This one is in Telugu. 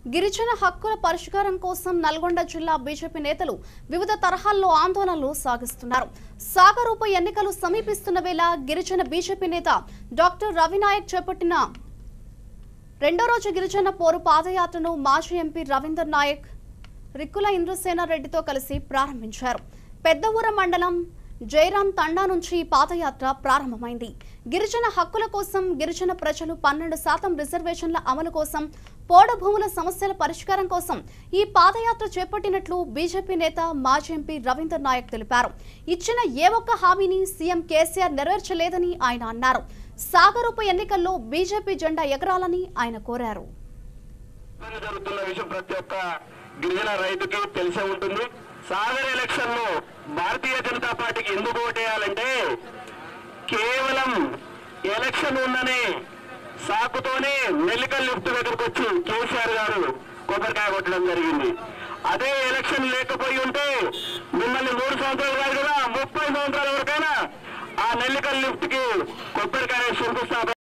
గిరిజన హక్కుల పరిష్కారం కోసం నల్గొండ జిల్లా బీజేపీ నేతలు వివిధ తరహాల్లో ఆందోళనలు సాగిస్తున్నారు సాగర్ ఉప ఎన్నికలు సమీపిస్తున్న వేళ గిరిజన బీజేపీ నేత డాక్టర్ రవినాయక్ చేపట్టిన రెండో రోజు గిరిజన పోరు పాదయాత్రను మాజీ ఎంపీ రవీందర్ నాయక్ రిక్కుల ఇంద్రసేన రెడ్డితో కలిసి ప్రారంభించారు పెద్దవూర మండలం జయరాం తండా నుంచి ఈ పాదయాత్ర ప్రారంభమైంది గిరిజన హక్కుల కోసం గిరిజన ప్రజలు పన్నెండు శాతం రిజర్వేషన్ల అమలు కోసం పోడ భూముల సమస్యల పరిష్కారం కోసం ఈ పాదయాత్ర చేపట్టినట్లు బీజేపీ నేత మాజీ ఎంపీ రవీందర్ నాయక్ తెలిపారు ఇచ్చిన ఏ ఒక్క హామీని సీఎం కేసీఆర్ నెరవేర్చలేదని ఆయన అన్నారు సాగర్ ఉప ఎన్నికల్లో బీజేపీ జెండా ఎగరాలని ఆయన కోరారు ఎన్నికలు జరుగుతున్న విషయం ప్రతి ఒక్క గిరిజన రైతుకి తెలిసే ఉంటుంది సాగర్ ఎలక్షన్ లో భారతీయ జనతా పార్టీకి ఎందుకు ఓటేయాలంటే కేవలం ఎలక్షన్ ఉందనే సాకుతోనే మెల్లికల్ లిఫ్ట్ దగ్గరకు వచ్చి కేసీఆర్ గారు కొబ్బరికాయ కొట్టడం జరిగింది అదే ఎలక్షన్ లేకపోయి ఉంటే మిమ్మల్ని మూడు సంవత్సరాలు కాదు కదా ముప్పై సంవత్సరాల వరకైనా ఆ నెల్లికల్ లిఫ్ట్ కి కొబ్బరికాయ శంకుస్థాపన